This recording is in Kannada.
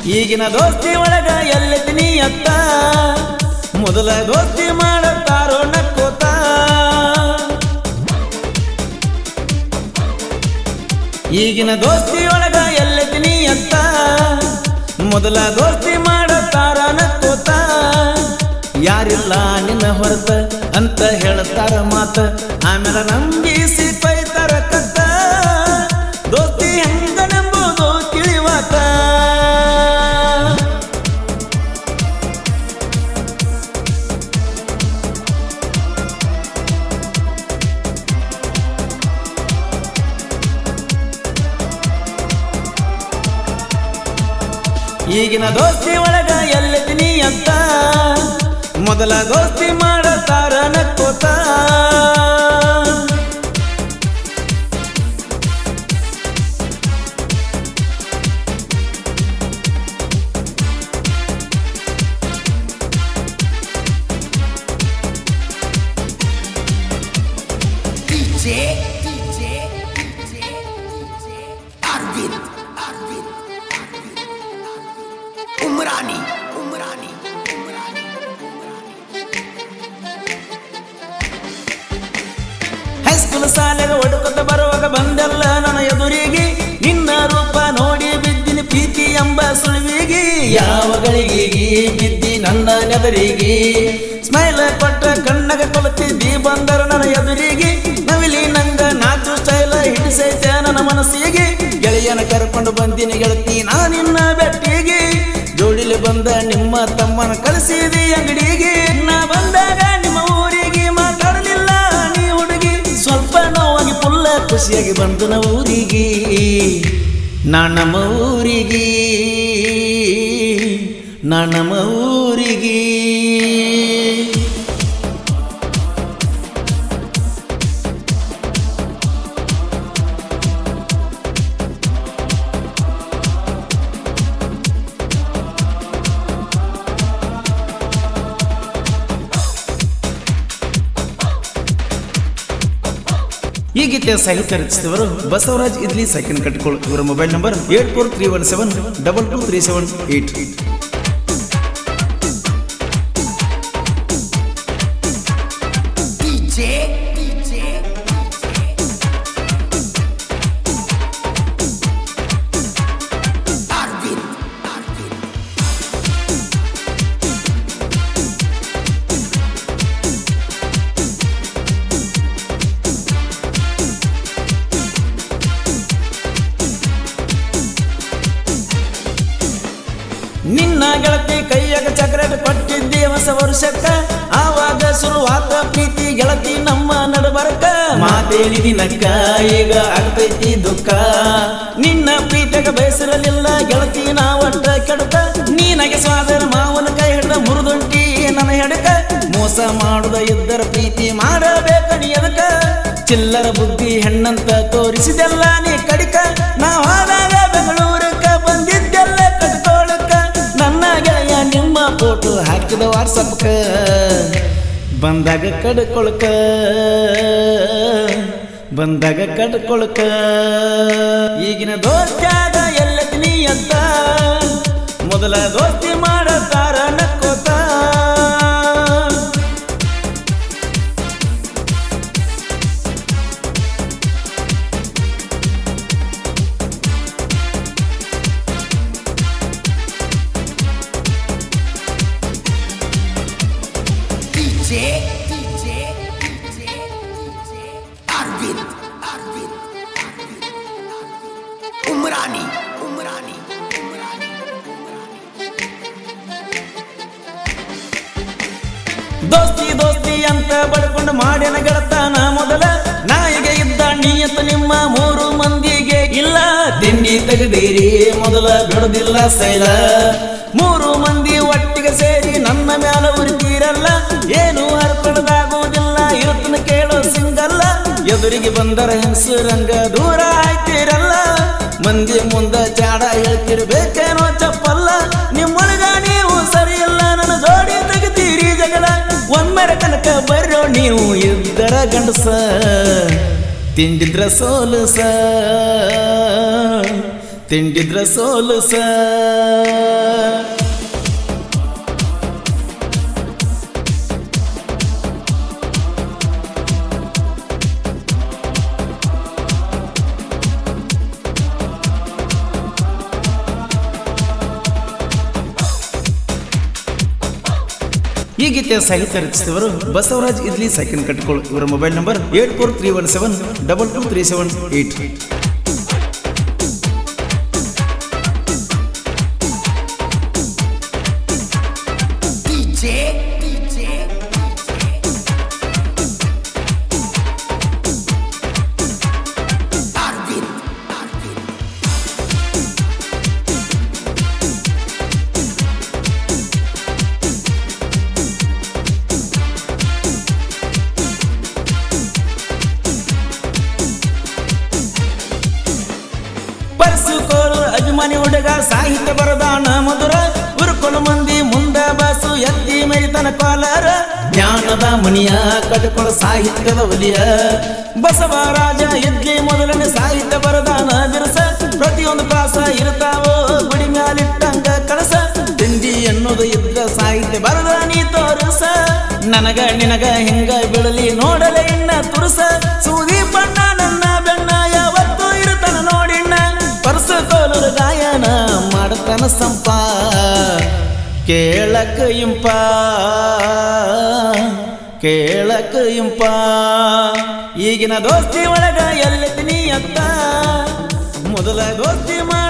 ಈಗಿನ ದೋಸ್ತಿ ಒಳಗ ಎಲ್ಲೆತ್ತೀನಿ ಅತ್ತ ಮೊದಲ ದೋಸ್ತಿ ಮಾಡುತ್ತಾರೋ ನಕ್ಕೋತ ಈಗಿನ ದೋಸ್ತಿ ಒಳಗ ಎಲ್ಲೆತ್ತೀನಿ ಅತ್ತ ಮೊದಲ ದೋಸ್ತಿ ಮಾಡುತ್ತಾರ ನಕ್ಕೋತ ಯಾರಿಲ್ಲ ನಿನ್ನ ಹೊರತ ಅಂತ ಹೇಳ್ತಾರ ಮಾತ ಆಮೇಲೆ ನಂಬಿಸಿ ಪೈತಾರ ಕತ್ತ ದೋಸ್ತಿ ಹೆಂಗನೆಂಬುದು ತಿಳಿವಾತ ಈಗಿನ ದೋಸ್ತಿ ಒಳಗ ಎಲ್ಲೆತ್ತೀನಿ ಅಂತ ಮೊದಲ ದೋಸ್ತಿ ಮಾಡತಾರ ನಕ್ಕೋತ DJ, DJ, DJ, DJ, Arvind, Arvind, Arvind, Arvind. Umrani, Umrani, Umrani, Umrani. High school ಶಾಲೆಗೆ ಒಡುಕೊತ ಬರುವಾಗ ಬಂದೆಲ್ಲ ನನ್ನ ಎದುರಿಗೆ ನಿನ್ನ ರೂಪ ನೋಡಿ ಬಿದ್ದಿನ ಪ್ರೀತಿ ಎಂಬ ಸುಳಿವಿಗೆ ಯಾವ ಗಳಿಗೆಗೆ ಬಿದ್ದಿ ನನ್ನ ನೆದರಿಗೆ ಸ್ಮೈಲ್ ಕೊಟ್ಟ ಕಣ್ಣಗ ಕೊಲತಿದ್ದಿ ಬಂದರು ನನ್ನ ಎದುರಿಗೆ ನವಿಲಿ ನಂಗ ನಾಚು ಸ್ಟೈಲ ಹಿಡಿಸೈತೆ ನನ್ನ ಮನಸ್ಸಿಗೆ ಗೆಳೆಯನ ಕರ್ಕೊಂಡು ಬಂದಿನಿ ಗೆಳತಿ ನಾ ನಿನ್ನ ಬೆಟ್ಟಿಗೆ ಜೋಡಿಲಿ ಬಂದ ನಿಮ್ಮ ತಮ್ಮನ ಕಳಿಸಿದಿ ಅಂಗಡಿಗೆ ನಾ ಬಂದಾಗ ನಿಮ್ಮ ಊರಿಗೆ ಮಾತಾಡಲಿಲ್ಲ ನೀ ಹುಡುಗಿ ಸ್ವಲ್ಪ ನೋವಾಗಿ ಪುಲ್ಲ ಖುಷಿಯಾಗಿ ಬಂದು ನ ಊರಿಗೆ ನಾ ನಮ್ಮ ಊರಿಗೆ ನಾ ನಮ್ಮ ಊರಿಗೆ ಈ ಗೀತೆಯ ಸಾಹಿತ್ಯ ರಚಿಸಿದವರು ಬಸವರಾಜ್ ಇದ್ಲಿ ಸೆಕೆಂಡ್ ಕಟ್ಕೊಳ್ಳು ಇವರ mobile number eight four three one seven double two three seven eight DJ, DJ, Arvind, Arvind. ನಿನ್ನ ಗೆಳತಿ ಕೈಯಾಗ ಚಕ್ರೇಟ್ ಕೊಟ್ಟಿದ್ದಿ ಹೊಸ ವರ್ಷಕ್ಕ ಆವಾಗ ಶುರುವಾತ ಪ್ರೀತಿ ಗೆಳತಿ ನಮ್ಮ ನಡಬರ್ಕ ಮಾತೇನಿದಿ ನಕ್ಕ ಈಗ ಆಗ್ತೈತಿ ದುಃಖ ನಿನ್ನ ಪ್ರೀತಿಗ ಬೇಸರಲಿಲ್ಲ ಗೆಳತಿ ನಾ ಒಟ್ಟ ಕೆಡಕ ನೀನಗೆ ಸ್ವಾದರ ಮಾವನ ಕೈ ಹಿಡ್ದ ಮುರಿದುಂಟಿ ನನ್ನ ಹೆಡಕ ಮೋಸ ಮಾಡುದ ಇದ್ದರ ಪ್ರೀತಿ ಮಾಡಬೇಕ ನೀ ಎದಕ ಚಿಲ್ಲರ ಬುದ್ಧಿ ಹೆಣ್ಣಂತ ತೋರಿಸಿದೆಲ್ಲ ನೀ ಕಡಿಕ ನಾವು ಆದಾಗ ಬೆಂಗಳೂರಕ್ಕ ಬಂದಿದ್ದೆಲ್ಲ ಕಟ್ಕೊಳಕ ನನ್ನ ಗೆಳೆಯ ನಿಮ್ಮ ಫೋಟೋ ಹಾಕಿದ ವಾಟ್ಸಪ್ಕ ಬಂದಾಗ ಕಡ್ಕೊಳಕ ಬಂದಾಗ ಕಡ್ಕೊಳಕ ಈಗಿನ ದೋಸ್ತ್ಯಾಗ ಎಲ್ಲತ್ನಿ ಅಂತ ಮೊದಲ ದೋಸ್ತಿ ಮಾಡತಾರ ನಕ್ಕೋತ DJ, DJ, DJ, DJ, Arvind, Arvind, Arvind, Arvind. Umrani, Umrani, Umrani, Umrani. ದೋಸ್ತಿ ದೋಸ್ತಿ ಅಂತ ಬಡ್ಕೊಂಡು ಮಾಡ್ಯಾನ ಗೆಳತಾನ ಮೊದಲ ನಾಯಿಗೆ ಇದ್ದ ನಿಯತ ನಿಮ್ಮ ಮೂರು ಮಂದಿಗೆ ಇಲ್ಲ ತಿಂಡಿ ತೆಗೆದಿರಿ ಮೊದಲ ಬಿಡುದಿಲ್ಲ ಸೈಲ ಮೂರು ಮಂದಿ ಒಟ್ಟಿಗೆ ಸೇರಿ ನನ್ನ ಮ್ಯಾಲ ಉರಿತೀರಲ್ಲ ಏನು ಹರ್ಕೊಡದಾಗುವುದಿಲ್ಲ ಇರುತ್ತನ ಕೇಳೋ ಸಿಂಗಲ್ಲ ಎದುರಿಗೆ ಬಂದರ ಹೆಂಗಸರಂಗ ದೂರ ಆಯ್ತಿರಲ್ಲ ಮಂದಿ ಮುಂದ ಜಾಡ ಹೇಳ್ತಿರ್ಬೇಕೇನೋ ಚಪ್ಪಲ್ಲ ನಿಮ್ಮೊಳಗ ನೀವು ಸರಿಯಿಲ್ಲ ನನ್ನ ಜೋಡಿ ತೆಗಿತೀರಿ ಜಗಳ ಒಮ್ಮೆರ ಕನಕ ಬರ್ರೋ ನೀವು ಇದ್ದರ ಗಂಡಸ ತಿಂಡಿದ್ರ ಸೋಲಸ ತಿಂಡಿದ್ರ ಸೋಲುಸ ಈ ಗೀತೆಯ ಸಾಹಿತ್ಯ ರಚಿಸಿದವರು ಬಸವರಾಜ್ ಇದ್ಲಿ ಸೈಕಲ್ ಕಟ್ಕೊಳ್ಳು ಇವರ mobile number eight four three one seven double two three seven eight DJ, DJ, Arvin, Arvin. ಪರ್ಸು ಕೋಲು ಅಭಿಮಾನಿ ಹುಡುಗ ಸಾಹಿತ್ಯ ಬರದಾನ ಮಧುರ ಉರುಕೊಲು ಮಂದಿ ಮುಂದ ಬಾಸು ಎತ್ತಿ ಮೆರಿತನ ಕೋಲಾರ ಜ್ಞಾನದ ಮಣಿಯ ಕಟ್ಕೊಳ ಸಾಹಿತ್ಯದ ಒಲಿಯ ಬಸವರಾಜ ಇದ್ಲಿ ಮೊದಲನೇ ಸಾಹಿತ್ಯ ಬರದಾನ ಬಿರುಸ ಪ್ರತಿಯೊಂದು ಕ್ಲಾಸ ಇರ್ತಾವೋ ಗುಡಿ ಮ್ಯಾಲಿಟ್ಟಂಗ ಕಳಸ ತಿಂಡಿ ಎನ್ನುವುದು ಇದ್ದ ಸಾಹಿತ್ಯ ಬರದ ನೀ ತೋರುಸ ನನಗ ನಿನಗ ಹಿಂಗ ಬೀಳಲಿ ನೋಡಲೆ ಇನ್ನ ತುರುಸ ಸೂದಿ ಬಣ್ಣ ನನ್ನ ಬೆಣ್ಣ ಯಾವತ್ತೂ ಇರುತ್ತಾನ ನೋಡಿಣ್ಣ ಪರ್ಸ ಕೋಲುರ ಗಾಯನ ಮಾಡತನ ಸಂಪ ಕೇಳಕ ಇಂಪ ಕೇಳಕ ಇಂಪ ಈಗಿನ ದೋಸ್ತಿ ಒಳಗ ಎಲ್ಲೆತ್ತೀನಿ ಅತ್ತ ಮೊದಲ ದೋಸ್ತಿ ಮಾಡ